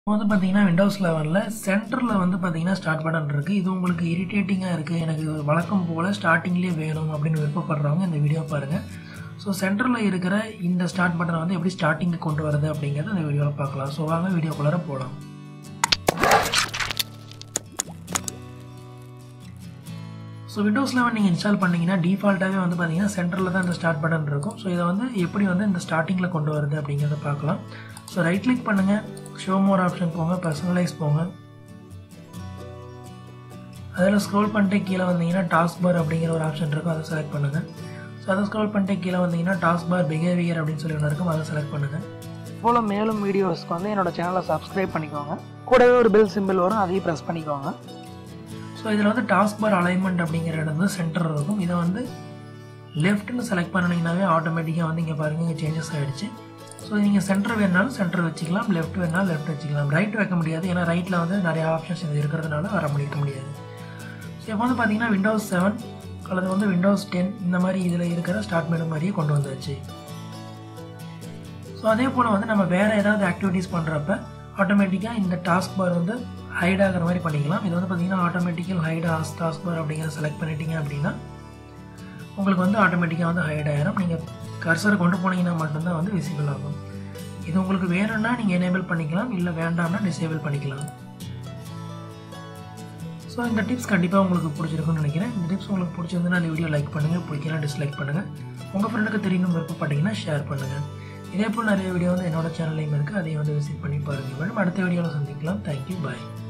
இப்போ வந்து பார்த்தீங்கன்னா விண்டோஸ் லெவனில் சென்டரில் வந்து பார்த்தீங்கன்னா ஸ்டார்ட் பட்டன் இருக்குது இது உங்களுக்கு இரிட்டேட்டிங்காக இருக்குது எனக்கு வழக்கம் போல் ஸ்டார்டிங்லேயே வேணும் அப்படின்னு விருப்பப்படுறவங்க இந்த வீடியோ பாருங்கள் ஸோ சென்டரில் இருக்கிற இந்த ஸ்டார்ட் பட்டனை வந்து எப்படி ஸ்டார்டிங்கு கொண்டு வரது அப்படிங்கிறத இந்த வீடியோவில் பார்க்கலாம் ஸோ வாங்க வீடியோக்குள்ளார போகலாம் ஸோ விண்டோஸ் லெவன் நீங்கள் இன்ஸ்டால் பண்ணிங்கன்னா டிஃபால்ட்டாகவே வந்து பார்த்தீங்கன்னா சென்டரில் தான் இந்த ஸ்டார்ட் பட்டன் இருக்கும் ஸோ இதை வந்து எப்படி வந்து இந்த ஸ்டார்டிங்கில் கொண்டு வருது அப்படிங்கிறத பார்க்கலாம் ஸோ ரைட் கிளிக் பண்ணுங்கள் ஷோ மோர் ஆப்ஷன் போங்க பர்சனலைஸ் போங்க அதில் ஸ்க்ரோல் பண்ணிட்டு கீழே வந்தீங்கன்னா டாஸ்க் பார் அப்படிங்கிற ஒரு ஆப்ஷன் இருக்கும் அதை செலக்ட் பண்ணுங்கள் ஸோ அதை ஸ்க்ரோல் பண்ணிட்டு கீழே வந்தீங்கன்னா டாஸ்க் பார் பிஹேவியர் அப்படின்னு சொல்லி ஒன்று இருக்கும் அதை செலக்ட் பண்ணுங்கள் போல் மேலும் வீடியோஸ்க்கு வந்து என்னோட சேனலை சப்ஸ்கிரைப் பண்ணிக்கோங்க கூடவே ஒரு பெல் சிம்பிள் வரும் அதையும் ப்ரெஸ் பண்ணிக்கோங்க ஸோ இதில் வந்து டாஸ்க் பார் அலைன்மெண்ட் அப்படிங்கிற இடம் வந்து சென்டர் இருக்கும் இதை வந்து லெஃப்ட்னு செலக்ட் பண்ணினீங்கன்னாவே ஆட்டோமேட்டிக்காக வந்து இங்கே பாருங்கள் இங்கே சேஞ்சஸ் ஆகிடுச்சு ஸோ நீங்கள் சென்டர் வேணாலும் சென்டர் வச்சுக்கலாம் லெஃப்ட் வேணாலும் லெஃப்ட் வச்சுக்கலாம் ரைட் வைக்க முடியாது ஏன்னா ரைட்டில் வந்து நிறைய ஆப்ஷன்ஸ் இது இருக்கிறதுனால வர முடிக்க முடியாது ஸோ இப்போ வந்து பார்த்தீங்கன்னா விண்டோஸ் செவன் அல்லது வந்து விண்டோஸ் டென் இந்த மாதிரி இதில் இருக்கிற ஸ்டார்ட் மெனு மாதிரியே கொண்டு வந்தாச்சு ஸோ அதே போல் வந்து நம்ம வேறு ஏதாவது ஆக்டிவிட்டீஸ் பண்ணுறப்ப ஆட்டோமேட்டிக்காக இந்த டாஸ்க் பார் வந்து ஹைட் ஆகிற மாதிரி பண்ணிக்கலாம் இது வந்து பார்த்தீங்கன்னா automatically hide as task bar அப்படிங்கிறத செலக்ட் பண்ணிட்டீங்க அப்படின்னா உங்களுக்கு வந்து ஆட்டோமேட்டிக்காக வந்து ஹைட் ஆகிடும் நீங்கள் கர்சரை கொண்டு போனீங்கன்னா மட்டும்தான் வந்து விசிபிள் ஆகும் இது உங்களுக்கு வேணும்னா நீங்கள் எனேபிள் பண்ணிக்கலாம் இல்லை வேண்டாம்னா டிசேபிள் பண்ணிக்கலாம் ஸோ இந்த டிப்ஸ் கண்டிப்பாக உங்களுக்கு பிடிச்சிருக்குன்னு நினைக்கிறேன் இந்த டிப்ஸ் உங்களுக்கு பிடிச்சிருந்துன்னா இந்த வீடியோ லைக் பண்ணுங்கள் பிடிக்கலாம் டிஸ்லைக் பண்ணுங்கள் உங்கள் ஃப்ரெண்டுக்கு தெரியணும் விருப்பப்பட்டீங்கன்னா ஷேர் பண்ணுங்கள் இதே போல் நிறைய வீடியோ வந்து என்னோட சேனல்லையும் இருக்குது அதையும் வந்து விசிட் பண்ணி பாருங்கள் மேடம் அடுத்த வீடியோவில் சந்திக்கலாம் தேங்க்யூ பாய்